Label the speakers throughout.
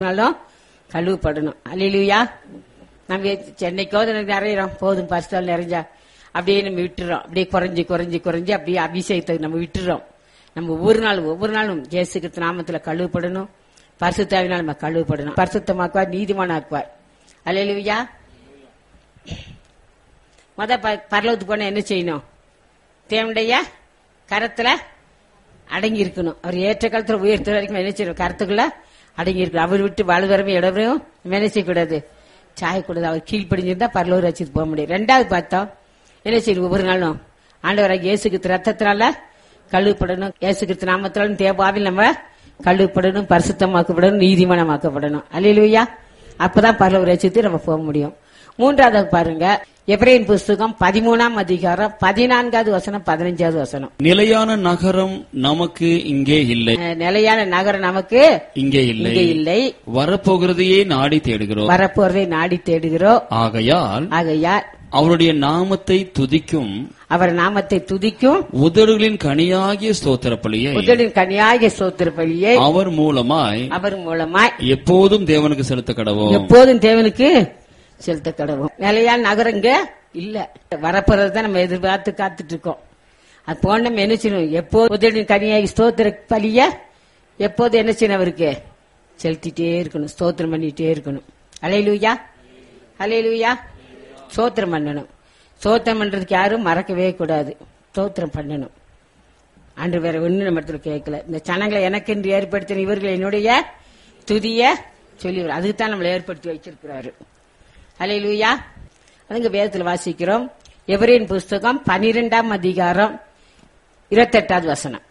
Speaker 1: நாளும் கழுவுப்படணும் அல்லையா நம்ம சென்னைக்கோ நிறையிறோம் போதும் பரிசுத்தால் நிறைஞ்சா அப்படியே நம்ம விட்டுறோம் அப்படியே குறைஞ்சி குறைஞ்சி குறைஞ்சி அப்படியே அபிஷேகத்தை நம்ம விட்டுறோம் நம்ம ஒவ்வொரு நாளும் ஒவ்வொரு நாளும் ஜேசுக்கு நாமத்துல கழுவுப்படணும் பரிசுத்தாவினால் நம்ம கழுவுப்படணும் பரிசுத்தமாக்குவார் நீதிமானாக்குவார் அல்லையா முத ப- பரலோகத்துக்கு போனா என்ன செய்யணும் தேவனுடைய கரத்துல அடங்கி இருக்கணும் அவர் ஏற்ற காலத்துல உயர்த்துற வரைக்கும் என்ன செய்யணும் கருத்துக்குள்ள அடங்கி இருக்கணும் அவர் விட்டு வலுவரமே இடவரையும் என்ன செய்யக்கூடாது சாயக்கூடாது அவர் கீழ்ப்படிஞ்சிருந்தா பரலூர் வச்சுட்டு போக முடியும் ரெண்டாவது பார்த்தோம் என்ன செய்யணும் ஒவ்வொரு நாளும் ஆண்டவராக இயேசுக்கு ரத்தத்தினால கழுவுப்படணும் இயேசுக்கு நாமத்தினாலும் தேவாவில் நம்ம கழுவுப்படணும் பரிசுத்தமாக்கப்படணும் நீதிமானமாக்கப்படணும் அல்லையா அப்பதான் பரலூர் வச்சுட்டு நம்ம போக முடியும் மூன்றாவது பாருங்க எப்ரேன் புஸ்தகம் பதிமூணாம் அதிகாரம் பதினான்காவது வசனம் பதினஞ்சாவது வசனம்
Speaker 2: நிலையான நகரம் நமக்கு இங்கே இல்லை
Speaker 1: அஹ், நிலையான நகரம் நமக்கு
Speaker 2: இங்கே இல்லை
Speaker 1: இங்கே இல்லை
Speaker 2: வரப்போகிறதையே நாடி தேடுகிறோம்
Speaker 1: வரப்போறதை நாடி தேடுகிறோம்
Speaker 2: ஆகையால்
Speaker 1: ஆகையால்
Speaker 2: அவருடைய நாமத்தை துதிக்கும்
Speaker 1: அவர் நாமத்தை துதிக்கும்
Speaker 2: உதடுகளின் கனியாகிய ஸ்தோத்திர பலியை
Speaker 1: முதலின் கனியாகிய சோத்திர பலியை
Speaker 2: அவர் மூலமாய்
Speaker 1: அவர் மூலமாய்
Speaker 2: எப்போதும் தேவனுக்கு செலுத்த கடவோம்
Speaker 1: எப்போதும் தேவனுக்கு செலுத்த கடவும் நிலையான நகரம் இங்க இல்ல வரப்போறது தான் நம்ம எதிர்பார்த்து காத்துட்டு இருக்கோம் அது போன நம்ம என்ன செய்யணும் எப்போ முதலின் கனியாகி ஸ்தோத்திர பலிய எப்போது என்ன செய்யணும் அவருக்கு செலுத்திட்டே இருக்கணும் ஸ்தோத்திரம் பண்ணிட்டே இருக்கணும் அலையிலுயா அலையிலுயா ஸ்தோத்திரம் பண்ணணும் ஸ்தோத்திரம் பண்றதுக்கு யாரும் மறக்கவே கூடாது ஸ்தோத்திரம் பண்ணணும் அன்று வேற ஒண்ணு நம்ம இடத்துல கேட்கல இந்த சனங்களை எனக்கென்று ஏற்படுத்தின இவர்கள் என்னுடைய துதிய சொல்லி அதுக்கு தான் நம்மளை ஏற்படுத்தி வச்சிருக்கிறாரு அலையிலுயா அதுங்க வேதத்துல வாசிக்கிறோம் எவரின் புஸ்தகம் பனிரெண்டாம் அதிகாரம் இருபத்தெட்டாவது வசனம்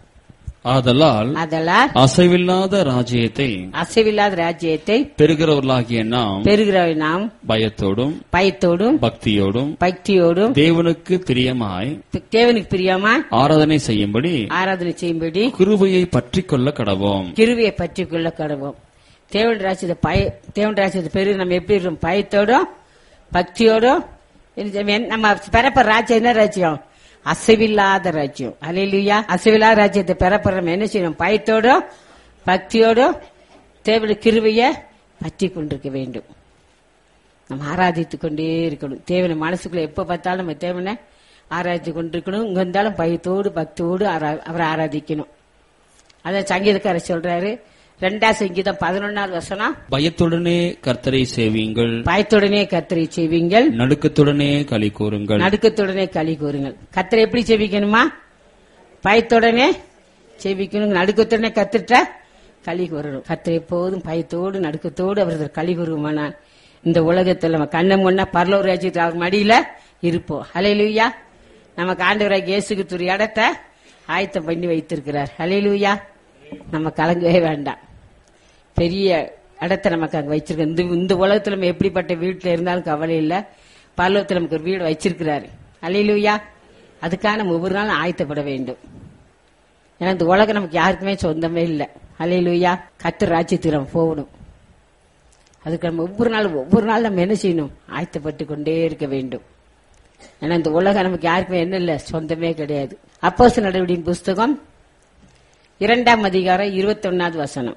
Speaker 2: ஆதலால்
Speaker 1: அதெல்லாம்
Speaker 2: அசைவில்லாத ராஜ்யத்தை
Speaker 1: அசைவில்லாத ராஜ்யத்தை
Speaker 2: பெறுகிறவர்களாகிய நாம்
Speaker 1: பெறுகிற நாம்
Speaker 2: பயத்தோடும்
Speaker 1: பயத்தோடும்
Speaker 2: பக்தியோடும்
Speaker 1: பக்தியோடும்
Speaker 2: தேவனுக்கு பிரியமாய்
Speaker 1: தேவனுக்கு பிரியமா
Speaker 2: ஆராதனை செய்யும்படி
Speaker 1: ஆராதனை செய்யும்படி
Speaker 2: கிருபையை பற்றிக் கொள்ள கடவோம்
Speaker 1: கிருவியை பற்றி கொள்ள கடவோம் தேவன் ராஜ்யத்தை பய தேவன் ராஜ்யத்தை பெரு நம்ம எப்படி இருக்கோம் பயத்தோடும் பக்தியோடும் என்ன- நம்ம பெறப்ப ராஜ்யம் என்ன ராஜ்யம் அசைவில்லாத ராஜ்யம் அலையிலுயா அசைவில்லாத ராஜ்யத்தை பெறப்படுற நம்ம என்ன செய்யணும் பயத்தோடும் பக்தியோடும் தேவனுடைய கிருவைய பற்றி கொண்டிருக்க வேண்டும் நம்ம ஆராதித்து கொண்டே இருக்கணும் தேவனை மனசுக்குள்ள எப்ப பார்த்தாலும் நம்ம தேவனை ஆராதித்து கொண்டிருக்கணும் இங்க இருந்தாலும் பயத்தோடு பக்தியோடு ஆரா- அவரை ஆராதிக்கணும் அதான் சங்கீதக்காரர் சொல்றாரு ரெண்டாம் சங்கீதம் பதினொன்னாவது வசனம்
Speaker 2: பயத்துடனே கர்த்தரை சேவியுங்கள்
Speaker 1: பயத்துடனே கத்தரை செய்வீங்கள்
Speaker 2: நடுக்கத்துடனே களி கூறுங்கள்
Speaker 1: நடுக்கத்துடனே களி கூறுங்கள் கத்தரை எப்படி செவிக்கணுமா பயத்துடனே செவிக்கணும் நடுக்கத்துடனே கத்துட்ட களி கூறணும் கத்தரை எப்போதும் பயத்தோடு நடுக்கத்தோடு அவரது களி கூறுமானான் இந்த உலகத்தில் நம்ம கண்ண முன்னா பரலோர் ராஜ்யத்தில் அவர் மடியில இருப்போம் ஹalleluya நமக்கு ஆண்டவராக இயேசுக்கு துரு இடத்த ஆயத்தம் பண்ணி வைத்திருக்கிறார் ஹalleluya நம்ம கலங்கவே வேண்டாம் பெரிய இடத்த நமக்கு அங்க வச்சிருக்க இந்த இந்த உலகத்துல நம்ம எப்படிப்பட்ட வீட்டுல இருந்தாலும் கவலை இல்ல பரலோகத்துல நமக்கு ஒரு வீடு வச்சிருக்கிறாரு அல்லையிலுயா அதுக்காக நம்ம ஒவ்வொரு நாளும் ஆயத்தப்பட வேண்டும் ஏன்னா இந்த உலகம் நமக்கு யாருக்குமே சொந்தமே இல்லை அல்லையிலுயா கத்து ராஜ்யத்துக்கு நம்ம போகணும் அதுக்கு நம்ம ஒவ்வொரு நாளும் ஒவ்வொரு நாளும் நம்ம என்ன செய்யணும் ஆயத்தப்பட்டு கொண்டே இருக்க வேண்டும் ஏன்னா இந்த உலகம் நமக்கு யாருக்குமே என்ன இல்லை சொந்தமே கிடையாது அப்போஸ் நடவடிக்கையின் புஸ்தகம் இரண்டாம் அதிகாரம் இருபத்தொன்னாவது வசனம்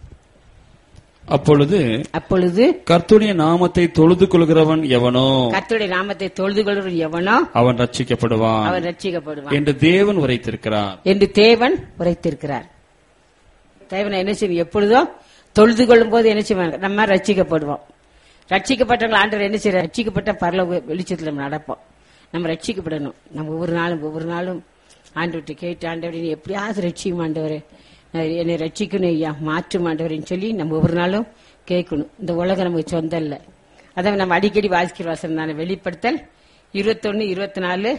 Speaker 2: அப்பொழுது
Speaker 1: அப்பொழுது
Speaker 2: கர்த்துடைய நாமத்தை தொழுது கொள்கிறவன் எவனோ
Speaker 1: கர்த்தருடைய நாமத்தை தொழுது கொள்ளும் எவனோ
Speaker 2: அவன் ரட்சிக்கப்படுவான்
Speaker 1: அவன் ரட்சிக்கப்படுவான்
Speaker 2: என்று தேவன் உரைத்திருக்கிறார்
Speaker 1: என்று தேவன் உரைத்திருக்கிறார் தேவனை என்ன செய்யும் எப்பொழுதும் தொழுது கொள்ளும் போது என்ன செய்வாங்க நம்ம ரட்சிக்கப்படுவோம் ரட்சிக்கப்பட்டவங்க ஆண்டவர் என்ன செய்யற ரட்சிக்கப்பட்ட பரலோக வெளிச்சத்தில் நம்ம நடப்போம் நம்ம ரட்சிக்கப்படணும் நம்ம ஒவ்வொரு நாளும் ஒவ்வொரு நாளும் ஆண்டவர்கிட்ட கேட்டு ஆண்டவரை நீ எப்படியாவது ரட்சிக்கும் ஆண்டவரே நான் என்னை ரட்சிக்கணும் ஐயா மாற்றும் ஆண்டவரேன்னு சொல்லி நம்ம ஒவ்வொரு நாளும் கேட்கணும் இந்த உலகம் நமக்கு சொந்தம் இல்லை அதான் நம்ம அடிக்கடி வாசிக்கிற வாசனம் தானே வெளிப்படுத்தல் இருபத்தொன்னு இருபத்தி நாலு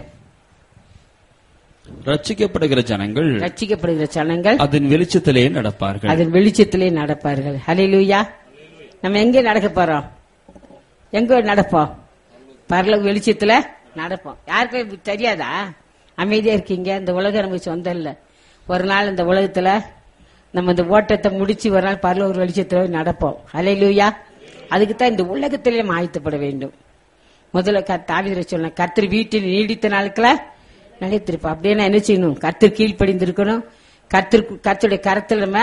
Speaker 2: ரட்சிக்கப்படுகிற ஜனங்கள்
Speaker 1: ரட்சிக்கப்படுகிற சனங்கள்
Speaker 2: அதன் வெளிச்சத்திலே நடப்பார்கள்
Speaker 1: அதன் வெளிச்சத்திலே நடப்பார்கள் ஹalleluya நம்ம எங்க நடக்க போறோம் எங்க நடப்போம் பரலோக வெளிச்சத்துல நடப்போம் யாருக்கும் இது தெரியாதா அமைதியா இருக்கீங்க இந்த உலகம் நமக்கு சொந்தம் இல்ல ஒரு நாள் இந்த உலகத்துல நம்ம இந்த ஓட்டத்தை முடிச்சு ஒரு நாள் பரலோக வெளிச்சத்துல நடப்போம் ஹalleluya அதுக்கு தான் இந்த உலகத்திலே நம்ம ஆயத்தப்பட வேண்டும் முதல்ல க- தாவீதுரை சொன்ன கர்த்தர் வீட்டில் நீடித்த நாட்கள நிலைத்திருப்போம் அப்படியே என்ன செய்யணும் கர்த்தர் கீழ்ப்படிந்திருக்கணும் கர்த்தர் கர்த்தருடைய கரத்தில் நம்ம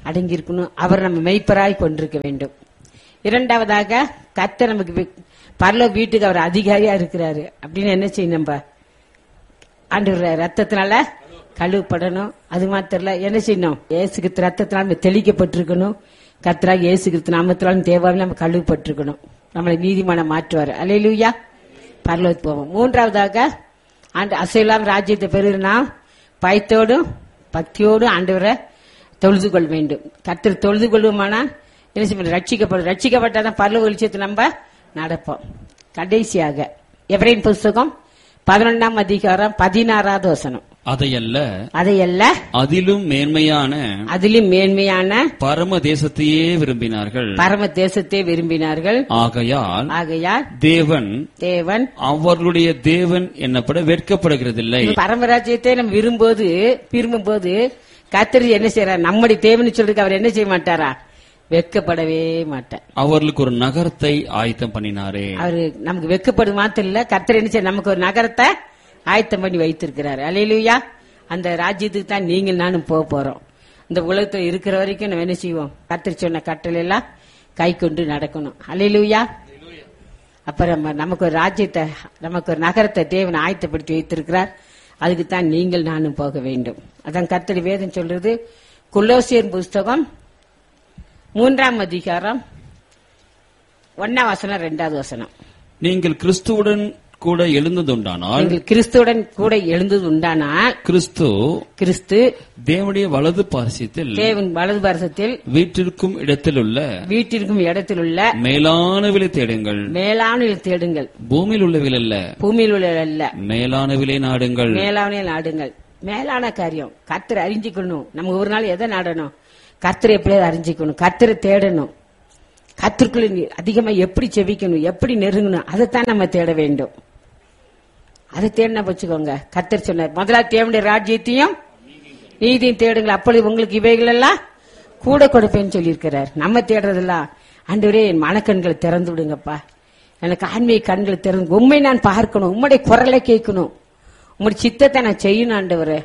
Speaker 1: அடங்கியிருக்கணும் அவர் நம்ம மெய்ப்பராய் கொண்டிருக்க வேண்டும் இரண்டாவதாக கர்த்தர் நமக்கு வி- பரலோக வீட்டுக்கு அவர் அதிகாரியா இருக்கிறாரு அப்படின்னு என்ன செய்யணும் நம்ம ஆண்டவர் ரத்தத்தினால கழுவப்படணும் அது மாத்திரம் இல்ல, என்ன செய்யணும் ஏசுகிற ரத்தத்தினால நம்ம தெளிக்கப்பட்டிருக்கணும் கர்த்தராக ஏசுகிற நாமத்தினாலும் தேவாவில் நம்ம கழுவப்பட்டிருக்கணும் நம்மளை நீதிமானம் மாற்றுவார் அலையிலுயா பரலோகத்துக்கு போவோம் மூன்றாவதாக ஆண்டு அசைலாம் ராஜ்யத்தை பெறுனா பயத்தோடும் பக்தியோடும் ஆண்டவரை தொழுது கொள்ள வேண்டும் கர்த்தர் தொழுது கொள்வோமானால் என்ன செய்ய ரட்சிக்கப்படும் ரட்சிக்கப்பட்டாதான் பரலோக வெளிச்சத்தை நம்ம நடப்போம் கடைசியாக எவரையின் புஸ்தகம் பதினொன்றாம் அதிகாரம் பதினாறாவது வசனம்
Speaker 2: அதையல்ல
Speaker 1: அதையல்ல
Speaker 2: அதிலும் மேன்மையான
Speaker 1: அதிலும் மேன்மையான
Speaker 2: பரம தேசத்தையே விரும்பினார்கள்
Speaker 1: பரம தேசத்தை விரும்பினார்கள்
Speaker 2: ஆகையால்
Speaker 1: ஆகையால்
Speaker 2: தேவன்
Speaker 1: தேவன்
Speaker 2: அவர்களுடைய தேவன் என்னப்பட வெட்கப்படுகிறதில்லை
Speaker 1: பரமராஜ்யத்தை நம்ம விரும்போது விரும்பும்போது கத்திரி என்ன செய்யறார் நம்முடைய தேவன் சொல்றதுக்கு அவர் என்ன செய்ய மாட்டாரா வெட்கப்படவே மாட்டார்
Speaker 2: அவர்களுக்கு ஒரு நகரத்தை ஆயத்தம் பண்ணினாரே
Speaker 1: அவரு நமக்கு வெட்கப்படும் மாத்திரம் இல்ல கர்த்தர் என்ன செய்ய நமக்கு ஒரு நகரத்தை ஆயத்தம் பண்ணி வைத்திருக்கிறார் அலையிலுயா அந்த ராஜ்யத்துக்கு தான் நீங்கள் நானும் போக போறோம் இந்த உலகத்துல இருக்கிற வரைக்கும் நம்ம என்ன செய்வோம் கர்த்தர் சொன்ன கட்டளை எல்லாம் கை கொண்டு நடக்கணும் அலையிலுயா அப்ப நம்ம நமக்கு ஒரு ராஜ்யத்தை நமக்கு ஒரு நகரத்தை தேவன் ஆயத்தப்படுத்தி வைத்திருக்கிறார் அதுக்கு தான் நீங்கள் நானும் போக வேண்டும் அதான் கர்த்தர் வேதம் சொல்றது குலோசியர் புஸ்தகம் மூன்றாம் அதிகாரம் ஒன்னாம் வசனம் ரெண்டாவது வசனம்
Speaker 2: நீங்கள் கிறிஸ்துவுடன் கூட எழுந்ததுண்டானால்
Speaker 1: நீங்கள் கிறிஸ்துவுடன் கூட எழுந்தது உண்டானால்
Speaker 2: கிறிஸ்து
Speaker 1: கிறிஸ்து
Speaker 2: தேவனுடைய வலது பாரசியத்தில்
Speaker 1: தேவன் வலது பாரசத்தில்
Speaker 2: வீட்டிற்கும் இடத்திலுள்ள
Speaker 1: வீட்டிற்கும் இடத்தில் உள்ள
Speaker 2: மேலானவிலை தேடுங்கள்
Speaker 1: மேலான தேடுங்கள்
Speaker 2: பூமியில் உள்ளவைகள் அல்ல
Speaker 1: பூமியில் உள்ள அல்ல
Speaker 2: மேலானவிலை நாடுங்கள்
Speaker 1: மேலான நாடுங்கள் மேலான காரியம் கர்த்தரை அறிஞ்சிக்கணும் நம்ம ஒரு நாள் எதை நாடணும் கர்த்தரை எப்படியாவது அறிஞ்சிக்கணும் கர்த்தரை தேடணும் கர்த்தருக்குள்ள நீ அதிகமா எப்படி செவிக்கணும் எப்படி நெருங்கணும் அதைத்தான் நம்ம தேட வேண்டும் அதை தேடினா வச்சுக்கோங்க கர்த்தர் சொன்னார் முதலா தேவனுடைய ராஜ்யத்தையும் நீதியும் தேடுங்கள் அப்பொழுது உங்களுக்கு இவைகள் எல்லாம் கூட கொடுப்பேன்னு சொல்லியிருக்கிறார் நம்ம தேடுறதெல்லாம் ஆண்டவரே என் மனக்கண்களை திறந்து விடுங்கப்பா எனக்கு ஆன்மீக கண்களை திறந்து உண்மை நான் பார்க்கணும் உம்முடைய குரலை கேட்கணும் உம்முடைய சித்தத்தை நான் செய்யணும் ஆண்டவரே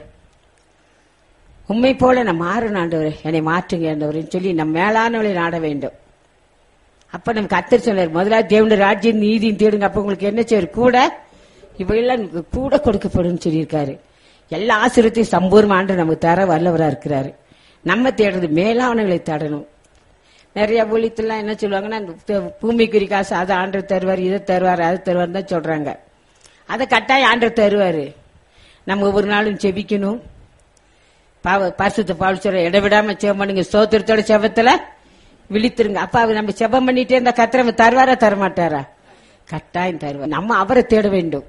Speaker 1: உண்மை போல நான் மாறணும் ஆண்டவரே என்னை மாற்றுங்க ஆண்டவரேன்னு சொல்லி நம்ம மேலானவளை நாட வேண்டும் அப்ப நமக்கு கத்தர் சொன்னார் முதலாவது தேவனுடைய ராஜ்யம் நீதியும் தேடுங்க அப்ப உங்களுக்கு என்ன செய்வார் கூட இவையெல்லாம் நமக்கு கூட கொடுக்கப்படும் சொல்லியிருக்காரு எல்லா ஆசிரியத்தையும் சம்பூர்ண ஆண்டு நமக்கு தர வல்லவரா இருக்கிறாரு நம்ம தேடுறது மேலானவர்களை தேடணும் நிறைய ஊழியத்துலாம் என்ன சொல்லுவாங்கன்னா இந்த த- பூமிக்குரிய காசு அதை ஆண்டு தருவார் இதை தருவார் அதை தருவார் தான் சொல்றாங்க அதை கட்டாயம் ஆண்டு தருவாரு நம்ம ஒவ்வொரு நாளும் செபிக்கணும் பாவ பரிசுத்த பாவல் சொல்ற இடவிடாம செவம் பண்ணுங்க ஸ்தோத்திரத்தோட செவத்துல விழித்திருங்க அப்ப அவர் நம்ம செபம் பண்ணிட்டே இருந்தா கத்திரம தருவாரா தரமாட்டாரா கட்டாயம் தருவார் நம்ம அவரை தேட வேண்டும்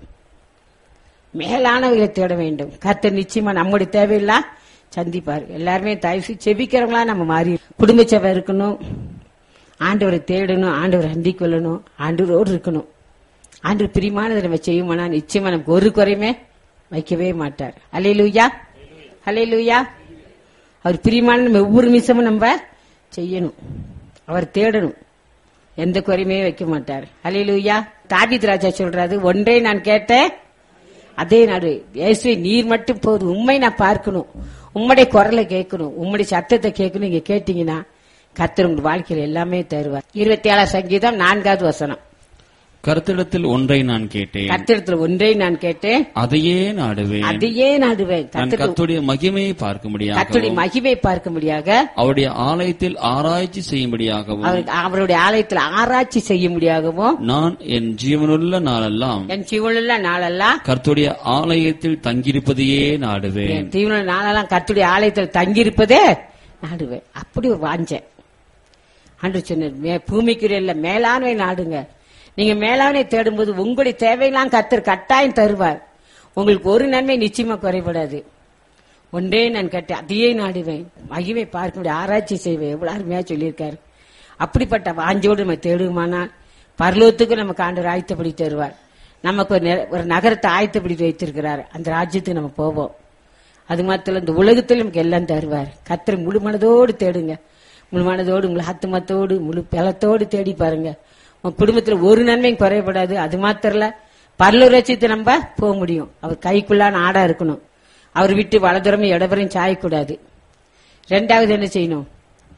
Speaker 1: மேலானவர்களை தேட வேண்டும் கர்த்தர் நிச்சயமா நம்முடைய தேவையெல்லாம் சந்திப்பார் எல்லாருமே தயவு செய்து செபிக்கிறவங்களா நம்ம மாறி குடும்ப செபம் இருக்கணும் ஆண்டவரை தேடணும் ஆண்டவரை அண்டிக் கொள்ளணும் ஆண்டவரோடு இருக்கணும் ஆண்டவர் பிரியமானதை நம்ம செய்யுமானா நிச்சயமா நமக்கு ஒரு குறையுமே வைக்கவே மாட்டார் அலே லூயா அலே லூயா அவர் பிரியமான நம்ம ஒவ்வொரு நிமிஷமும் நம்ம செய்யணும் அவர் தேடணும் எந்த குறையுமே வைக்க மாட்டார் அலே லூயா தாபித் ராஜா சொல்றாரு ஒன்றே நான் கேட்டேன் அதே நாடு இயேசுவை நீர் மட்டும் போதும் உண்மை நான் பார்க்கணும் உம்முடைய குரலை கேட்கணும் உம்முடைய சத்தத்தை கேட்கணும் நீங்க கேட்டீங்கன்னா கர்த்தர் உங்க வாழ்க்கையில எல்லாமே தருவார் இருபத்தி ஏழாம் சங்கீதம் நான்காவது வசனம்
Speaker 2: கருத்திடத்தில் ஒன்றை நான் கேட்டேன்
Speaker 1: கர்த்தரிடத்துல ஒன்றை நான் கேட்டேன்
Speaker 2: அதையே நாடுவேன்
Speaker 1: அதையே நாடுவேன்
Speaker 2: நான்
Speaker 1: கர்த்தர்
Speaker 2: கர்த்தருடைய மகிமையை பார்க்க முடியாது
Speaker 1: கர்த்தருடைய மகிமை பார்க்க முடியாக
Speaker 2: அவருடைய ஆலயத்தில் ஆராய்ச்சி செய்யும்படியாகவும்
Speaker 1: அவர் அவருடைய ஆலயத்தில் ஆராய்ச்சி செய்ய முடியாகவும்
Speaker 2: நான் என் ஜீவனுள்ள நாளெல்லாம்
Speaker 1: என் சிவனுள்ள நாளெல்லாம்
Speaker 2: கர்த்தருடைய ஆலயத்தில் தங்கியிருப்பதையே நாடுவேன்
Speaker 1: என் தீவன நாளெல்லாம் கர்த்தருடைய ஆலயத்தில் தங்கியிருப்பதே நாடுவேன் அப்படி ஒரு வாஞ்சேன் அன்று சொன்னார் மே- பூமிக்குரிய இல்ல மேலாண்மை நாடுங்க நீங்க மேலாண்மை தேடும்போது உங்களுடைய தேவையெல்லாம் கர்த்தர் கட்டாயம் தருவார் உங்களுக்கு ஒரு நன்மை நிச்சயமா குறைபடாது ஒன்றே நான் கேட்டேன் அதையே நாடுவேன் மகிமை பார்க்க முடியும் ஆராய்ச்சி செய்வேன் எவ்வளவு அருமையா சொல்லியிருக்காரு அப்படிப்பட்ட வாஞ்சோடு நம்ம தேடுமானால் பரலோகத்துக்கு நமக்கு ஆண்டு ஆயத்தப்படி தருவார் நமக்கு ஒரு நெ- ஒரு நகரத்தை ஆயத்தப்படுத்தி வைத்திருக்கிறார் அந்த ராஜ்யத்துக்கு நம்ம போவோம் அது மாத்திரம் இல்ல, இந்த உலகத்தில் நமக்கு எல்லாம் தருவார் கத்திர முழு மனதோடு தேடுங்க முழு மனதோடு முழு ஆத்துமத்தோடு முழு பலத்தோடு தேடி பாருங்க உங்க குடும்பத்துல ஒரு நன்மையும் குறையப்படாது அது மாத்திரம் இல்ல பரலூரட்சியத்தை நம்ம போக முடியும் அவர் கைக்குள்ளான ஆடா இருக்கணும் அவர் விட்டு வலதுறமே இடவரையும் சாயக்கூடாது ரெண்டாவது என்ன செய்யணும்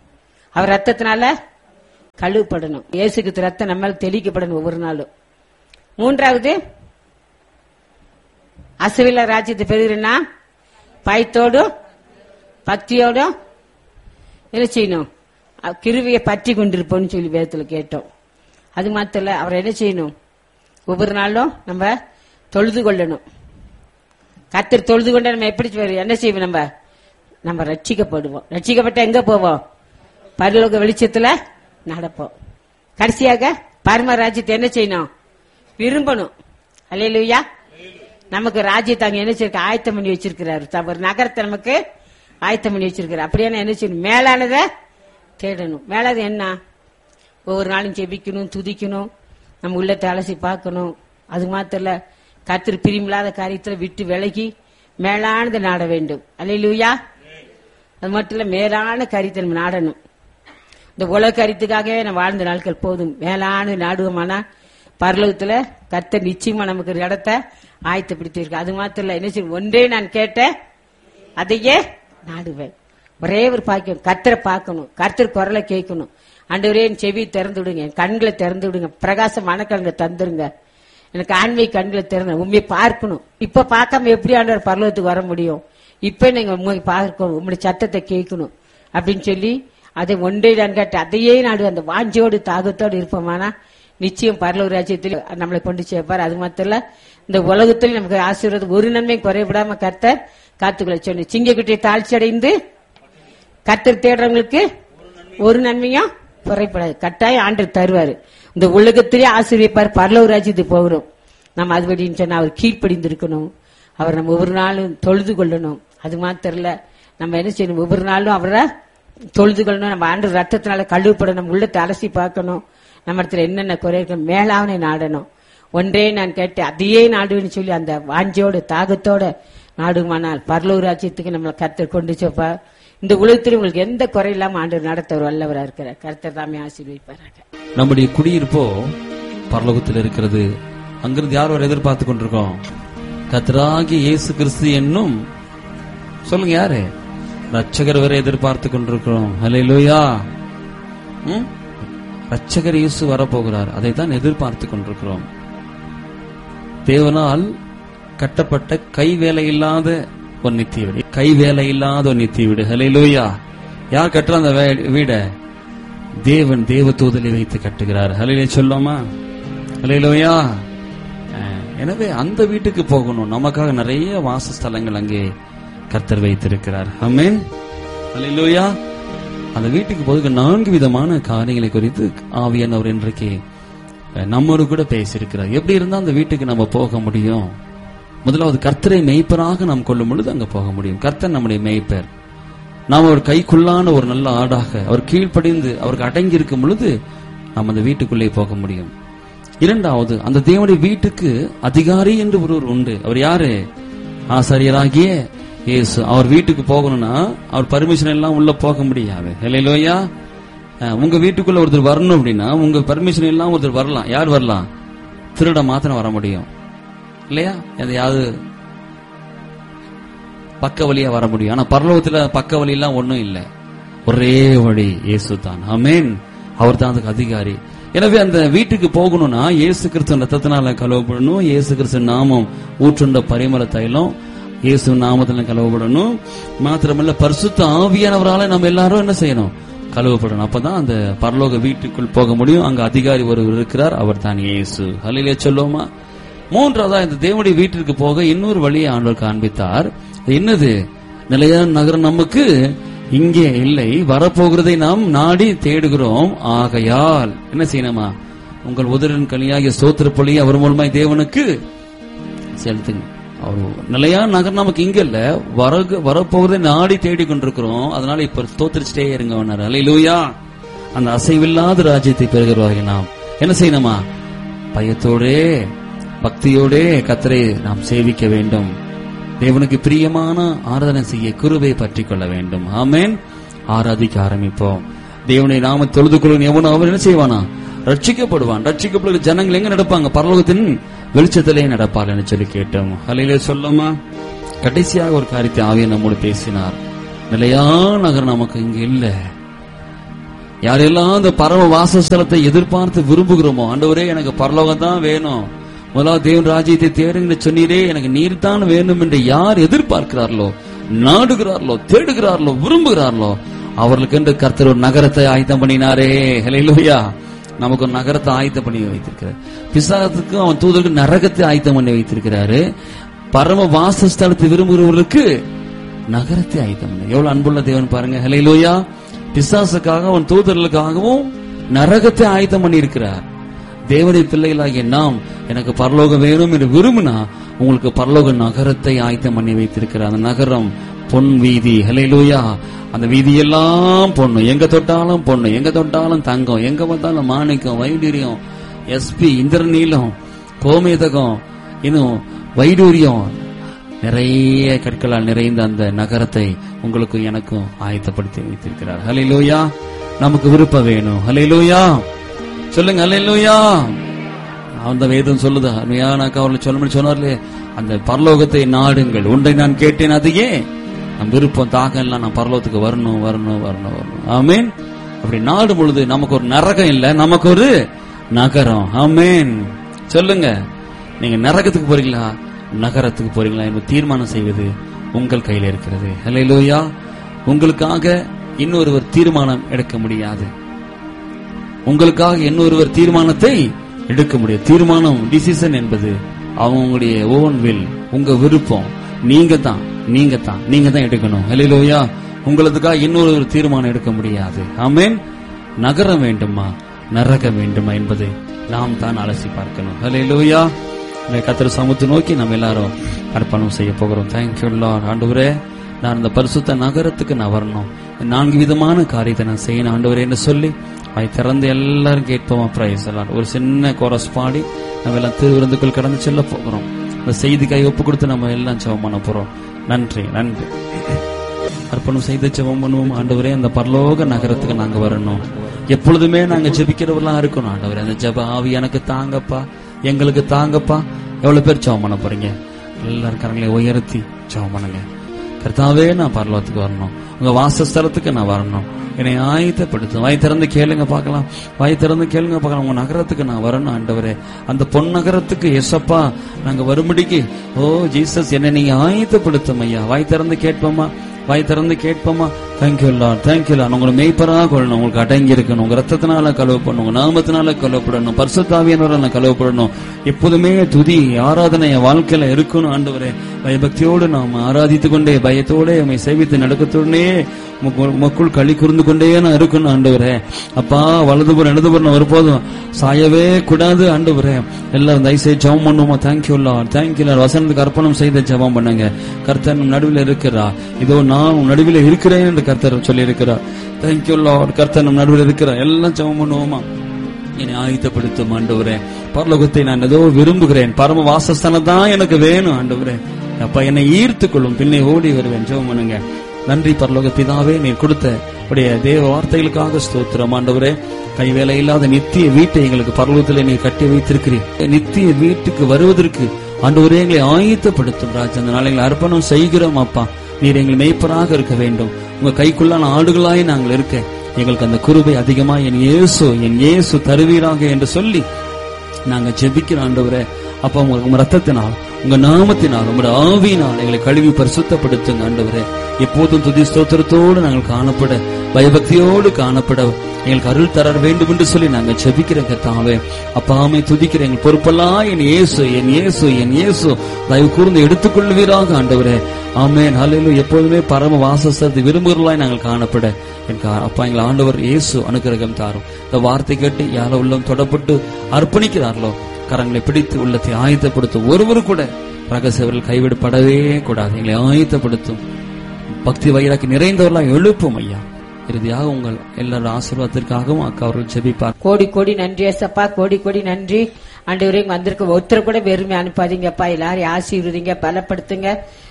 Speaker 1: அவர் ரத்தத்தினால கழுவப்படணும் இயேசுக்கு ரத்தம் நம்ம மேல தெளிக்கப்படணும் ஒவ்வொரு நாளும் மூன்றாவது அசுவில ராஜ்யத்தை பெறுகிறேன்னா பயத்தோடும் பக்தியோடும் என்ன செய்யணும் அஹ் கிருவியை பற்றி கொண்டிருப்போம்னு சொல்லி வேதத்துல கேட்டோம் அது மாத்திரம் இல்ல, அவரை என்ன செய்யணும் ஒவ்வொரு நாளும் நம்ம தொழுது கொள்ளணும் கத்தர் தொழுது கொண்ட நம்ம எப்படி செய்வோம்? என்ன செய்வோம் நம்ம நம்ம ரட்சிக்கப்படுவோம் ரட்சிக்கப்பட்ட எங்க போவோம் பரலோக வெளிச்சத்துல நடப்போம் கடைசியாக பரம ராஜ்யத்தை என்ன செய்யணும் விரும்பணும் அல்லையா நமக்கு ராஜ்யத்தை அங்க என்ன செய்ய ஆயத்தம் பண்ணி வச்சிருக்கிறாரு த- ஒரு நகரத்தை நமக்கு ஆயத்தம் பண்ணி வச்சிருக்கிறார் அப்படியே என்ன செய்யணும் மேலானதை தேடணும் மேலானது என்ன ஒவ்வொரு நாளும் ஜெபிக்கணும் துதிக்கணும் நம்ம உள்ளத்தை அலசி பார்க்கணும் அது மாத்திரம் இல்ல கத்திரி பிரிமில்லாத காரியத்துல விட்டு விலகி மேலானதை நாட வேண்டும் அல்லையா அது மட்டும் இல்ல மேலான காரியத்தை நம்ம நாடணும் இந்த உலக காரியத்துக்காகவே நம்ம வாழ்ந்த நாட்கள் போதும் மேலான நாடுவோமானா பரலோகத்துல கர்த்தர் நிச்சயமா நமக்கு ஒரு இடத்தை ஆயத்தப்படுத்தியிருக்கு அது மாத்திரம் இல்ல என்ன செய்யும் ஒன்றே நான் கேட்டேன் அதையே நாடுவேன் ஒரே ஒரு பாக்கியம் கர்த்தரை பார்க்கணும் கர்த்தர் குரலை கேட்கணும் ஆண்டவரே என் செவி திறந்து விடுங்க என் கண்களை திறந்து விடுங்க பிரகாசமான கண்களை தந்துருங்க எனக்கு ஆண்மை கண்களை திறந்து உண்மையை பார்க்கணும் இப்ப பார்க்காம எப்படி ஆண்டவர் பரலோகத்துக்கு வர முடியும் இப்ப நீங்க உண்மை பார்க்கணும் உங்களுடைய சத்தத்தை கேட்கணும் அப்படின்னு சொல்லி அதை ஒன்றே நான் கேட்டு அதையே நாடு அந்த வாஞ்சியோடு தாகத்தோடு இருப்போமானா நிச்சயம் பரலோக ராஜ்யத்தில் நம்மளை கொண்டு சேர்ப்பார் அது மாத்திரம் இல்ல இந்த உலகத்தில் நமக்கு ஆசீர்வாதம் ஒரு நன்மை குறைவிடாம கர்த்தர் காத்துக்களை சொன்ன சிங்கக்குட்டியை தாழ்ச்சி அடைந்து கர்த்தர் தேடுறவங்களுக்கு ஒரு நன்மையும் குறைப்படாது கட்டாயம் ஆண்டு தருவாரு இந்த உலகத்திலே ஆசீர்விப்பார் பரலோக ராஜ்யத்துக்கு போகிறோம் நம்ம அதுபடின்னு சொன்னா அவர் கீழ்ப்படிந்திருக்கணும் அவர் நம்ம ஒவ்வொரு நாளும் தொழுது கொள்ளணும் அது மாத்திரம் இல்ல நம்ம என்ன செய்யணும் ஒவ்வொரு நாளும் அவரை தொழுது கொள்ளணும் நம்ம ஆண்டு ரத்தத்தினால கழுவுப்படணும் நம்ம உள்ளத்தை அலசி பார்க்கணும் நம்ம இடத்துல என்னென்ன குறை இருக்கு மேலாவனை நாடணும் ஒன்றே நான் கேட்டேன் அதையே நாடுவேன்னு சொல்லி அந்த வாஞ்சியோட தாகத்தோட நாடுமானால் பரலோக ராஜ்யத்துக்கு நம்மளை கர்த்தர் கொண்டு சேர்ப்பா இந்த உலகத்தில் உங்களுக்கு எந்த குறை இல்லாம ஆண்டு நடத்தவர் வல்லவரா இருக்கிறார் கர்த்தர் தாமே ஆசீர்வதிப்பாராக
Speaker 2: நம்முடைய குடியிருப்போ பரலோகத்தில் இருக்கிறது அங்கிருந்து யார் வரை எதிர்பார்த்து கொண்டிருக்கோம் கத்தராகி இயேசு கிறிஸ்து என்னும் சொல்லுங்க யாரு ரட்சகர் வரை எதிர்பார்த்து கொண்டிருக்கிறோம் ஹalleluya ம் ரட்சகர் இயேசு வரப்போகிறார் அதை தான் எதிர்பார்த்து கொண்டிருக்கிறோம் தேவனால் கட்டப்பட்ட கை வேலை இல்லாத ஒரு நித்திய வீடு கை வேலை இல்லாத ஒரு நித்திய வீடு ஹalleluya யார் கட்டுற அந்த வே- வீட தேவன் தேவ தூதலை வைத்து கட்டுகிறார் ஹலையிலே சொல்லாமா ஹலையிலோயா எனவே அந்த வீட்டுக்கு போகணும் நமக்காக நிறைய வாசஸ்தலங்கள் அங்கே கர்த்தர் வைத்திருக்கிறார் அமேன் ஹலையிலோயா அந்த வீட்டுக்கு போதுக்கு நான்கு விதமான காரியங்களை குறித்து ஆவியானவர் இன்றைக்கு அஹ், நம்மோடு கூட பேசியிருக்கிறார் எப்படி இருந்தா அந்த வீட்டுக்கு நம்ம போக முடியும் முதலாவது கர்த்தரை மெய்ப்பராக நாம் கொள்ளும் பொழுது அங்க போக முடியும் கர்த்தர் நம்முடைய மெய்ப்பர் நாம் அவர் கைக்குள்ளான ஒரு நல்ல ஆடாக அவர் கீழ்ப்படிந்து அவருக்கு அடங்கி இருக்கும் பொழுது நாம் அந்த வீட்டுக்குள்ளே போக முடியும் இரண்டாவது அந்த தேவனுடைய வீட்டுக்கு அதிகாரி என்று ஒருவர் உண்டு அவர் யாரு ஆசாரியராகிய இயேசு அவர் வீட்டுக்கு போகணும்னா அவர் பர்மிஷன் எல்லாம் உள்ள போக முடியாது இல்லையா உங்க வீட்டுக்குள்ள ஒருத்தர் வரணும் அப்படின்னா உங்க பர்மிஷன் எல்லாம் ஒருத்தர் வரலாம் யார் வரலாம் திருட மாத்திரம் வர முடியும் இல்லையா எதையாவது பக்க வழியா வர முடியும் ஆனா பரலோகத்துல பக்க வழி எல்லாம் ஒண்ணும் இல்ல ஒரே வழி இயேசு தான் ஆமென் அவர் தான் அதுக்கு அதிகாரி எனவே அந்த வீட்டுக்கு போகணும்னா இயேசு கிறிஸ்து ரத்தத்தினால கழுவப்படணும் இயேசு கிறிஸ்து நாமம் ஊற்றுண்ட பரிமள தைலம் இயேசு நாமத்துல கழுவப்படணும் மாத்திரமல்ல பரிசுத்த ஆவியானவரால நம்ம எல்லாரும் என்ன செய்யணும் கழுவப்படணும் அப்பதான் அந்த பரலோக வீட்டுக்குள் போக முடியும் அங்க அதிகாரி ஒருவர் இருக்கிறார் அவர் தான் இயேசு ஹலிலே சொல்லுவோமா மூன்றாவதா இந்த தேவனுடைய வீட்டிற்கு போக இன்னொரு வழியை ஆண்டவர் காண்பித்தார் அது என்னது நிலையான நகரம் நமக்கு இங்கே இல்லை வரப்போகிறதை நாம் நாடி தேடுகிறோம் ஆகையால் என்ன செய்யணுமா உங்கள் உதரின் கனியாகிய சோத்திர பள்ளி அவர் மூலமாய் தேவனுக்கு செலுத்துங்க அவர் நிலையான நகர் நமக்கு இங்க இல்ல வர வரப்போகிறதை நாடி தேடி கொண்டிருக்கிறோம் அதனால இப்ப ஸ்தோத்திரிச்சிட்டே இருங்க வேணார் அலையிலூயா அந்த அசைவில்லாத ராஜ்யத்தை பெறுகிறவர்கள் நாம் என்ன செய்யணுமா பயத்தோடே பக்தியோடே கத்தரை நாம் சேவிக்க வேண்டும் தேவனுக்கு பிரியமான ஆராதனை செய்ய குருவை பற்றி கொள்ள வேண்டும் ஆமேன் ஆராதிக்க ஆரம்பிப்போம் தேவனை நாம தொழுது கொள்ளும் எவனோ அவன் என்ன செய்வானா ரட்சிக்கப்படுவான் ரட்சிக்கப்படுகிற ஜனங்கள் எங்க நடப்பாங்க பரலோகத்தின் வெளிச்சத்திலே நடப்பார்கள் சொல்லி கேட்டோம் ஹலையிலே சொல்லமா கடைசியாக ஒரு காரியத்தை ஆவிய நம்மோடு பேசினார் நிலையான நகரம் நமக்கு இங்க இல்ல யாரெல்லாம் அந்த பரம வாசஸ்தலத்தை எதிர்பார்த்து விரும்புகிறோமோ ஆண்டவரே எனக்கு பரலோகம் தான் வேணும் முதலாவது தேவன் ராஜ்யத்தை தேடுங்க சொன்னீரே எனக்கு நீர் தான் வேணும் என்று யார் எதிர்பார்க்கிறார்களோ நாடுகிறார்களோ தேடுகிறார்களோ விரும்புகிறார்களோ அவர்களுக்கு என்று கர்த்தர் ஒரு நகரத்தை ஆயத்தம் பண்ணினாரே ஹalleluya நமக்கு ஒரு நகரத்தை ஆயத்தம் பண்ணி வைத்திருக்கிறார் பிசாசுக்கு அவன் தூதருக்கு நரகத்தை ஆயத்தம் பண்ணி வைத்திருக்கிறாரு பரம வாசஸ்தலத்தை விரும்புகிறவர்களுக்கு நகரத்தை ஆயத்தம் பண்ணி எவ்வளவு அன்புள்ள தேவன் பாருங்க ஹalleluya பிசாசுக்காக அவன் தூதர்களுக்காகவும் நரகத்தை ஆயத்தம் பண்ணி இருக்கிறார் தேவனுடைய பிள்ளைகளாகிய நாம் எனக்கு பரலோகம் வேணும் என்று விரும்பினா உங்களுக்கு பரலோக நகரத்தை ஆயத்தம் பண்ணி வைத்திருக்கிறார் அந்த நகரம் பொன் வீதி ஹalleluya அந்த வீதியெல்லாம் பொண்ணு எங்க தொட்டாலும் பொண்ணு எங்க தொட்டாலும் தங்கம் எங்க பார்த்தாலும் மாணிக்கம் வைடூரியம் எஸ்பி இந்திரநீலம் கோமேதகம் இன்னும் வைடூரியம் நிறைய கற்களால் நிறைந்த அந்த நகரத்தை உங்களுக்கும் எனக்கும் ஆயத்தப்படுத்தி வைத்திருக்கிறார் ஹalleluya நமக்கு விருப்பம் வேணும் ஹalleluya சொல்லுங்க ஹalleluya அந்த வேதம் சொல்லுது அருமையான அவர்கள் சொல்ல சொன்னார்லே அந்த பரலோகத்தை நாடுங்கள் ஒன்றை நான் கேட்டேன் அதையே நம் விருப்பம் தாகம் எல்லாம் நான் பரலோகத்துக்கு வரணும் வரணும் வரணும் வரணும் ஆமேன் அப்படி நாடு பொழுது நமக்கு ஒரு நரகம் இல்ல நமக்கு ஒரு நகரம் ஆமேன் சொல்லுங்க நீங்க நரகத்துக்கு போறீங்களா நகரத்துக்கு போறீங்களா என்று தீர்மானம் செய்வது உங்கள் கையில இருக்கிறது ஹalleluya உங்களுக்காக இன்னொருவர் தீர்மானம் எடுக்க முடியாது உங்களுக்காக இன்னொருவர் தீர்மானத்தை எடுக்க முடியாது தீர்மானம் டிசிஷன் என்பது அவங்களுடைய ஓன் வில் உங்க விருப்பம் நீங்க தான் நீங்க தான் நீங்க தான் எடுக்கணும் ஹalleluya உங்களுக்காக இன்னொரு தீர்மானம் எடுக்க முடியாது ஆமென் நகரம் வேண்டுமா நரகம் வேண்டுமா என்பதை நாம் தான் அலசி பார்க்கணும் ஹalleluya இந்த கத்தர் சமுத்து நோக்கி நம்ம எல்லாரும் அர்ப்பணம் செய்ய போகிறோம் தேங்க்யூ லார்ட் ஆண்டவரே நான் இந்த பரிசுத்த நகரத்துக்கு நான் வரணும் இந்த நான்கு விதமான காரியத்தை நான் செய்யணும் ஆண்டவரே என்று சொல்லி அதை திறந்து எல்லாரும் கேட்போமா பிரைஸ் எல்லாம் ஒரு சின்ன கோரஸ் பாடி நம்ம எல்லாம் திருவிருந்துக்குள் கடந்து செல்ல போகிறோம் இந்த செய்திக்காய் ஒப்பு கொடுத்து நம்ம எல்லாம் ஜெபம் பண்ண போறோம் நன்றி நன்றி அர்ப்பணம் செய்து ஜெபம் பண்ணுவோம் ஆண்டவரே அந்த பரலோக நகரத்துக்கு நாங்க வரணும் எப்பொழுதுமே நாங்க ஜெபிக்கிறவர்களா இருக்கணும் ஆண்டவரே அந்த ஜெப ஆவி எனக்கு தாங்கப்பா எங்களுக்கு தாங்கப்பா எவ்வளவு பேர் ஜெபம் பண்ண போறீங்க எல்லாரும் கரங்களை உயர்த்தி ஜெபம் பண்ணுங்க கர்த்தாவே நான் பரலோகத்துக்கு வரணும் உங்க வாசஸ்தலத்துக்கு நான் வரணும் என்னை ஆயத்தப்படுத்தும் வாய் திறந்து கேளுங்க பார்க்கலாம் வாய் திறந்து கேளுங்க பார்க்கலாம் உங்க நகரத்துக்கு நான் வரணும் ஆண்டவரே அந்த பொன் நகரத்துக்கு எசப்பா நாங்க வரும்படிக்கு ஓ ஜீசஸ் என்னை நீங்க ஆயத்தப்படுத்தும் ஐயா வாய் திறந்து கேட்போமா வாய் திறந்து கேட்போமா தேங்க்யூ லார்ட் தேங்க்யூ லார்ட் உங்களை மெய்ப்பராக கொள்ளணும் உங்களுக்கு அடங்கி இருக்கணும் உங்க ரத்தத்தினால கழுவப்படணும் உங்க நாமத்தினால கழுவப்படணும் பரிசுத்தாவியனரால கழுவப்படணும் எப்போதுமே துதி ஆராதனை என் வாழ்க்கையில இருக்கணும் ஆண்டவரே பயபக்தியோடு நாம் ஆராதித்துக் கொண்டே பயத்தோட உண்மை சேவித்து நடக்கத்தோடனே மக்கள் களி கூர்ந்து கொண்டே நான் இருக்கணும் ஆண்டவரே அப்பா வலதுபுறம் இடதுபுறம் ஒருபோதும் சாயவே கூடாது ஆண்டவரே எல்லாரும் தயவுசெய்து ஜெபம் பண்ணுவோமா தேங்க்யூ லார்ட் தேங்க்யூ லார்ட் வசனத்துக்கு அர்ப்பணம் செய்த ஜெபம் பண்ணுங்க கர்த்தர் நம் நடுவில் இருக்கிறா இதோ நான் உன் நடுவில் இருக்கிறேன் என்று கர்த்தர் சொல்லி இருக்கிறார் தேங்க்யூ லார்ட் கர்த்தர் நம் நடுவில் இருக்கிறார் எல்லாம் ஜெபம் பண்ணுவோமா என்னை ஆயத்தப்படுத்தும் ஆண்டவரே பரலோகத்தை நான் ஏதோ விரும்புகிறேன் பரம வாசஸ்தானம் தான் எனக்கு வேணும் ஆண்டவரே அப்பா என்னை ஈர்த்துக் கொள்ளும் பின்னே ஓடி வருவேன் ஜெபம் பண்ணுங்க நன்றி பரலோக பிதாவே நீர் கொடுத்த உடைய தேவ வார்த்தைகளுக்காக ஸ்தோத்திரம் ஆண்டவரே கைவேலை இல்லாத நித்திய வீட்டை எங்களுக்கு பரலோகத்தில் நீ கட்டி வைத்திருக்கிறீர் நித்திய வீட்டுக்கு வருவதற்கு ஆண்டவரே எங்களை ஆயத்தப்படுத்தும் ராஜா அந்த நாளை எங்களை அர்ப்பணம் செய்கிறோம் அப்பா நீர் எங்கள் மேய்ப்பராக இருக்க வேண்டும் உங்க கைக்குள்ளான ஆடுகளாய் நாங்கள் இருக்க எங்களுக்கு அந்த குருபை அதிகமா என் இயேசு என் இயேசு தருவீராக என்று சொல்லி நாங்க ஜெபிக்கிற ஆண்டவரே அப்ப உங்க உங்க ரத்தத்தினால் உங்க நாமத்தினால் உங்களோட ஆவியினால் எங்களை கழுவி பரிசுத்தப்படுத்துங்க ஆண்டவரே எப்போதும் துதி ஸ்தோத்திரத்தோடு நாங்கள் காணப்பட பயபக்தியோடு காணப்பட எங்களுக்கு அருள் தர வேண்டும் என்று சொல்லி நாங்க ஜெபிக்கிறோம் கத்தாவே அப்பாமை துதிக்கிற எங்கள் பொறுப்பெல்லாம் என் இயேசு என் இயேசு என் இயேசு தயவு கூர்ந்து எடுத்துக்கொள்வீராக ஆண்டவரே ஆமேன் ஹalleluya எப்போதுமே பரம வாசஸ்தத்தை விரும்புகிறவர்களாய் நாங்கள் காணப்பட எனக்கு அப்பா எங்கள் ஆண்டவர் இயேசு அனுகிரகம் தாரும் இந்த வார்த்தை கேட்டு யாரோ உள்ளம் தொடப்பட்டு அர்ப்பணிக்கிறார்களோ கரங்களை பிடித்து உள்ளத்தை ஆயத்தப்படுத்தும் ஒருவர் கூட ரகசியவர்கள் கைவிடப்படவே கூடாது எங்களை ஆயத்தப்படுத்தும் பக்தி வயிறாக்கி நிறைந்தவர்களாக எழுப்பும் ஐயா இறுதியாக உங்கள் எல்லாரும் ஆசீர்வாதத்திற்காகவும் அக்கா அவர்கள் ஜெபிப்பார்
Speaker 1: கோடி கோடி நன்றி ஏசப்பா கோடி கோடி நன்றி ஆண்டவரே இங்க வந்திருக்க ஒருத்தர் கூட வெறுமை அனுப்பாதீங்கப்பா எல்லாரையும் ஆசீர்வதிங்க பலப்படுத்துங்க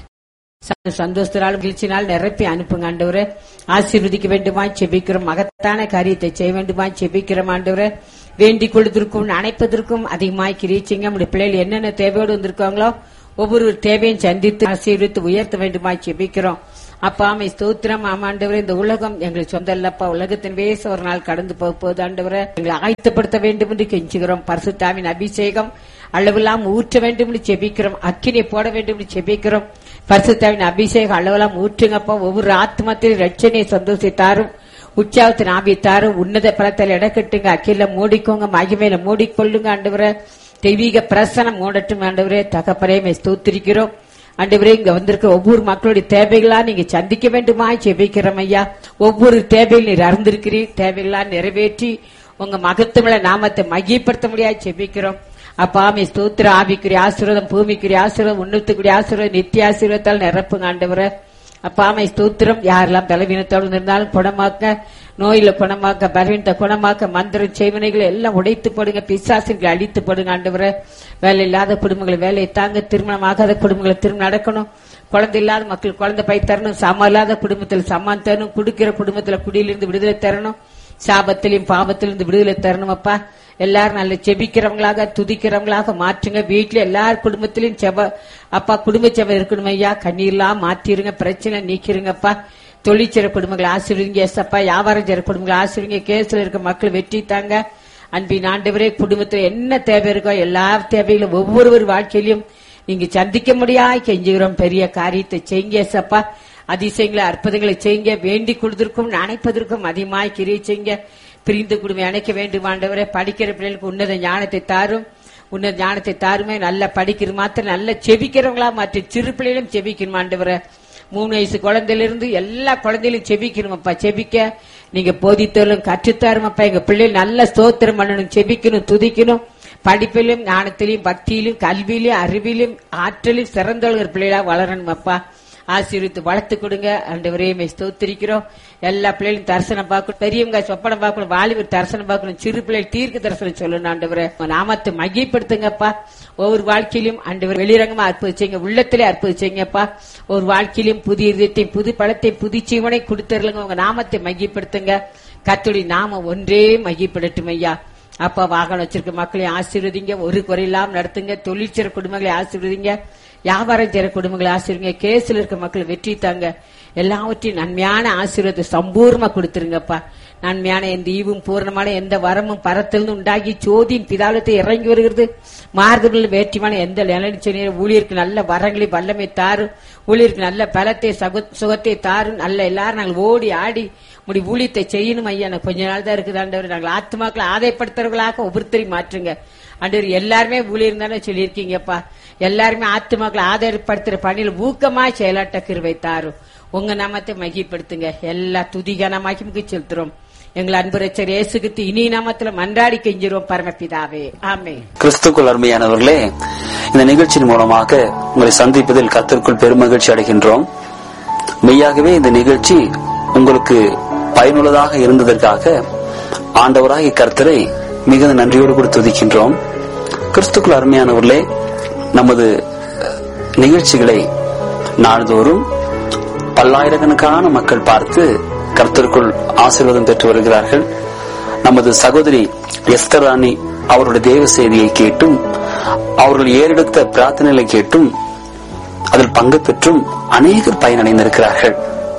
Speaker 1: ச- சந்தோஷத்தினால் மகிழ்ச்சினால் நிரப்பி அனுப்புங்க ஆண்டவரே ஆசீர்வதிக்க வேண்டுமா செபிக்கிறோம் மகத்தான காரியத்தை செய்ய வேண்டுமா செபிக்கிறோம் ஆண்டவரே வேண்டிக் கொள்வதற்கும் அணைப்பதற்கும் அதிகமாய் கிரீச்சிங்க நம்முடைய பிள்ளைகள் என்னென்ன தேவையோடு வந்திருக்காங்களோ ஒவ்வொரு தேவையும் சந்தித்து ஆசீர்வித்து உயர்த்த வேண்டுமா செபிக்கிறோம் அப்பா அமை ஸ்தோத்திரம் ஆமாண்டவரே இந்த உலகம் எங்களுக்கு சொந்த இல்லப்பா உலகத்தின் வேச ஒரு நாள் கடந்து போக போகுது ஆண்டவரே எங்களை ஆயத்தப்படுத்த வேண்டும் என்று கெஞ்சுகிறோம் பரிசுத்தாவின் அபிஷேகம் அளவெல்லாம் ஊற்ற வேண்டும் என்று செபிக்கிறோம் அக்கினை போட வேண்டும் என்று செபிக்கிறோம் பரிசுத்தாவின் அபிஷேகம் அளவெல்லாம் ஊற்றுங்கப்பா ஒவ்வொரு ஆத்மத்திலும் ரட்சணையை சந்தோஷித்தாரும் உற்சாகத்தின் ஆபித்தாரும் உன்னத பலத்தில் இடக்கட்டுங்க அக்கில மூடிக்கோங்க மகிமையில மூடிக்கொள்ளுங்க ஆண்டவரே தெய்வீக பிரசனம் மூடட்டும் ஆண்டவரே தகப்பரையுமே ஸ்தோத்திரிக்கிறோம் ஆண்டவரே இங்க வந்திருக்க ஒவ்வொரு மக்களுடைய தேவைகளா நீங்க சந்திக்க வேண்டுமா ஜெபிக்கிறோம் ஐயா ஒவ்வொரு தேவையில் நீர் அறிந்திருக்கிறீர் தேவைகளா நிறைவேற்றி உங்க மகத்துவல நாமத்தை மகிப்படுத்த முடியாது ஜெபிக்கிறோம் அப்பா ஆமை ஸ்தோத்திர ஆவிக்குரிய ஆசீர்வாதம் பூமிக்குரிய ஆசீர்வாதம் உன்னத்துக்குரிய ஆசீர்வாதம் நித்திய ஆசீர்வாதத்தால் நிரப்புங்க ஆண்டவரே அப்பா ஆமை ஸ்தோத்திரம் யாரெல்லாம் பலவீனத்தோடு இருந்தாலும் குணமாக்க நோயில குணமாக்க பலவீனத்தை குணமாக்க மந்திரம் செய்வனைகளை எல்லாம் உடைத்து போடுங்க பிசாசுகளை அழித்து போடுங்க ஆண்டவரை வேலை இல்லாத குடும்பங்களை வேலையை தாங்க திருமணம் ஆகாத குடும்பங்களை திருமணம் நடக்கணும் குழந்தை இல்லாத மக்கள் குழந்தை பை தரணும் சமம் இல்லாத குடும்பத்தில் சமான் தரணும் குடுக்கிற குடும்பத்துல குடியிலிருந்து விடுதலை தரணும் சாபத்திலையும் பாவத்திலிருந்து விடுதலை தரணும் அப்பா எல்லாரும் நல்ல செபிக்கிறவங்களாக துதிக்கிறவங்களாக மாற்றுங்க வீட்டுல எல்லார் குடும்பத்திலும் செப அப்பா குடும்ப செபம் இருக்கணும் ஐயா கண்ணீர்லாம் மாத்திருங்க பிரச்சனை நீக்கிருங்கப்பா தொழிற்சிற குடும்பங்களை ஆசிரியங்க ஏசப்பா வியாபாரம் செய்யற குடும்பங்களை ஆசிரியங்க கேஸ்ல இருக்க மக்கள் வெற்றி தாங்க அன்பின் ஆண்டவரே குடும்பத்துல என்ன தேவை இருக்கோ எல்லா தேவைகளும் ஒவ்வொருவர் வாழ்க்கையிலும் நீங்க சந்திக்க முடியாய் கெஞ்சுகிறோம் பெரிய காரியத்தை செய்யுங்க ஏசப்பா அதிசயங்களை அற்புதங்களை செய்யுங்க வேண்டி கொடுத்திருக்கும் நினைப்பதற்கும் அதிகமாய் கிரியை செய்யுங்க பிரிந்து குடும்பம் அணைக்க வேண்டும் ஆண்டவரே படிக்கிற பிள்ளைகளுக்கு உன்னத ஞானத்தை தாரும் உன்னத ஞானத்தை தாருமே நல்லா படிக்கிற மாத்திரம் நல்லா செபிக்கிறவங்களா மற்ற சிறு பிள்ளைகளும் செபிக்கணும் ஆண்டவரை மூணு வயசு குழந்தையில இருந்து எல்லா குழந்தைகளும் செபிக்கணுமப்பா செபிக்க நீங்க போதித்தலும் கற்றுத்தாருமப்பா எங்க பிள்ளைகள் நல்ல ஸ்தோத்திரம் பண்ணணும் செபிக்கணும் துதிக்கணும் படிப்பிலும் ஞானத்திலும் பக்தியிலும் கல்வியிலும் அறிவிலும் ஆற்றலும் சிறந்தவர்கள் பிள்ளைகளா வளரணும் அப்பா ஆசீர்வித்து வளர்த்து கொடுங்க ஆண்டவரே ஸ்தோத்திரிக்கிறோம் எல்லா பிள்ளைகளும் தரிசனம் பார்க்கணும் பெரியவங்க சொப்பனம் பார்க்கணும் வாலிபர் தரிசனம் பார்க்கணும் சிறு பிள்ளைகள் தீர்க்க தரிசனம் சொல்லணும் ஆண்டவரே உங்க நாமத்தை மையப்படுத்துங்கப்பா ஒவ்வொரு வாழ்க்கையிலும் ஆண்டவர் வெளிரங்கமா அற்புதிச்சீங்க உள்ளத்திலே அற்புதிச்சீங்கப்பா ஒரு வாழ்க்கையிலும் புதிய இதயத்தையும் புது பழத்தை புது ஜீவனை கொடுத்துருங்க உங்க நாமத்தை மையப்படுத்துங்க கத்துடைய நாம ஒன்றே மையப்படட்டும் ஐயா அப்பா வாகனம் வச்சிருக்க மக்களையும் ஆசீர்வதிங்க ஒரு குறையில்லாம நடத்துங்க தொழிற்சிற குடும்பங்களை ஆசீர்வதிங்க வியாபாரம் செய்யற குடும்பங்களை ஆசீர்வதிங்க கேஸ்ல இருக்க மக்கள் வெற்றி தாங்க எல்லாவற்றையும் நன்மையான ஆசீர்வாதத்தை சம்பூர்ணமா கொடுத்துருங்கப்பா நன்மையான எந்த ஈவும் பூர்ணமான எந்த வரமும் பரத்திலிருந்து உண்டாகி சோதியின் பிதாலத்தை இறங்கி வருகிறது மார்க்கத்தில் வேற்றிமான எந்த நிலச்சனீர் ஊழியருக்கு நல்ல வரங்களை வல்லமை தாரும் ஊழியருக்கு நல்ல பலத்தை சகு- சுகத்தை தாரும் நல்ல எல்லாரும் நாங்கள் ஓடி ஆடி முடி ஊழியத்தை செய்யணும் ஐயா எனக்கு கொஞ்ச நாள் தான் இருக்குது ஆண்டவர் நாங்கள் ஆத்மாக்களை ஆதாயப்படுத்துறவர்களாக ஒவ்வொருத்தரையும் மாற்றுங்க ஆண்டவர் எல்லாருமே ஊழியர் தானே சொல்லியிருக்கீங்கப்பா எல்லாருமே ஆத்மாக்களை ஆதாயப்படுத்துற பணியில் ஊக்கமா செயலாட்ட கிருவை தாரும் உங்க நாமத்தை மகிப்படுத்துங்க எல்லா துதிகனமாக்கி செலுத்துறோம் எங்கள் அன்பு ரச்சர் இயேசுகித்து இனி நாமத்துல மன்றாடி கெஞ்சிரும் பரமபிதாவே ஆமே
Speaker 3: கிறிஸ்துக்குள் அருமையானவர்களே இந்த நிகழ்ச்சியின் மூலமாக உங்களை சந்திப்பதில் கர்த்தருக்குள் பெருமகிழ்ச்சி அடைகின்றோம் மெய்யாகவே இந்த நிகழ்ச்சி உங்களுக்கு பயனுள்ளதாக இருந்ததற்காக ஆண்டவராகிய கர்த்தரை மிகுந்த நன்றியோடு கூட துதிக்கின்றோம் கிறிஸ்துக்குள் அருமையானவர்களே நமது அஹ், நிகழ்ச்சிகளை நாள்தோறும் பல்லாயிரக்கணக்கான மக்கள் பார்த்து கர்த்தருக்குள் ஆசீர்வாதம் பெற்று வருகிறார்கள் நமது சகோதரி எஸ்தர் ராணி அவருடைய தேவ செய்தியை கேட்டும் அவர்கள் ஏறெடுத்த பிரார்த்தனைகளை கேட்டும் அதில் பங்கு பெற்றும் அநேகர் பயனடைந்திருக்கிறார்கள்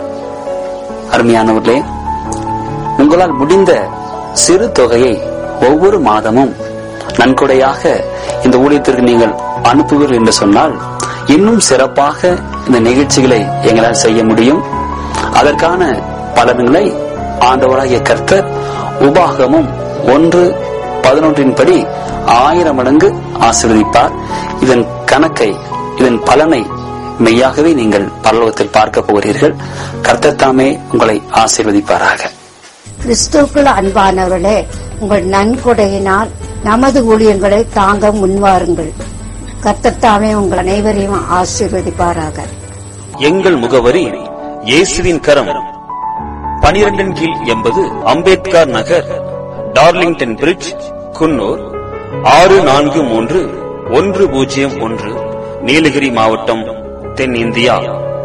Speaker 3: அருமையானவர்களே உங்களால் முடிந்த சிறு தொகையை ஒவ்வொரு மாதமும் நன்கொடையாக இந்த ஊழியத்திற்கு நீங்கள் அனுப்புவீர்கள் என்று சொன்னால் இன்னும் சிறப்பாக இந்த நிகழ்ச்சிகளை எங்களால் செய்ய முடியும் அதற்கான பலன்களை ஆண்டவராகிய கர்த்தர் உபாகமும் ஒன்று பதினொன்றின் படி ஆயிரம் மடங்கு ஆசீர்வதிப்பார் இதன் கணக்கை இதன் பலனை மெய்யாகவே நீங்கள் பரலோகத்தில் பார்க்க போகிறீர்கள் கர்த்தர் தாமே உங்களை ஆசீர்வதிப்பாராக
Speaker 4: கிறிஸ்துவுக்குள் அன்பானவர்களே உங்கள் நன்கொடையினால் நமது ஊழியங்களை தாங்க முன்வாருங்கள் கர்த்தத்தாமே உங்கள் அனைவரையும் ஆசீர்வதிப்பாராக
Speaker 5: எங்கள் முகவரி இயேசுவின் கரம் பனிரெண்டின் கீழ் எண்பது அம்பேத்கர் நகர் டார்லிங்டன் பிரிட்ஜ் குன்னூர் ஆறு நான்கு மூன்று ஒன்று பூஜ்ஜியம் ஒன்று நீலகிரி மாவட்டம் தென் இந்தியா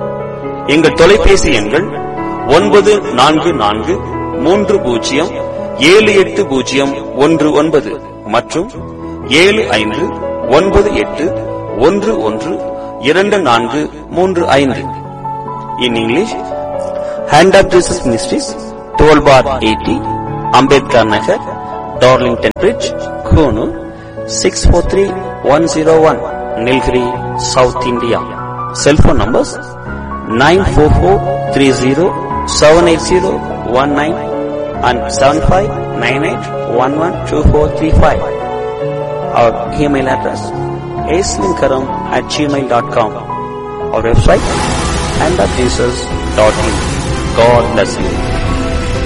Speaker 5: எங்கள் தொலைபேசி எண்கள் ஒன்பது நான்கு நான்கு மூன்று பூஜ்ஜியம் ஏழு எட்டு பூஜ்ஜியம் ஒன்று ஒன்பது மற்றும் ஏழு ஐந்து ஒன்பது எட்டு ஒன்று ஒன்று இரண்டு நான்கு மூன்று ஐந்து In English, Hand of Jesus Ministries, 12 bar 80, Ambedkar Nagar, Darlington Bridge, Konoor, 643101, Nilgiri, South India. Cell phone numbers 94430-78019 and 7598112435. Our email address aslinkaram at gmail.com. Our website handofjesus.in. God bless you.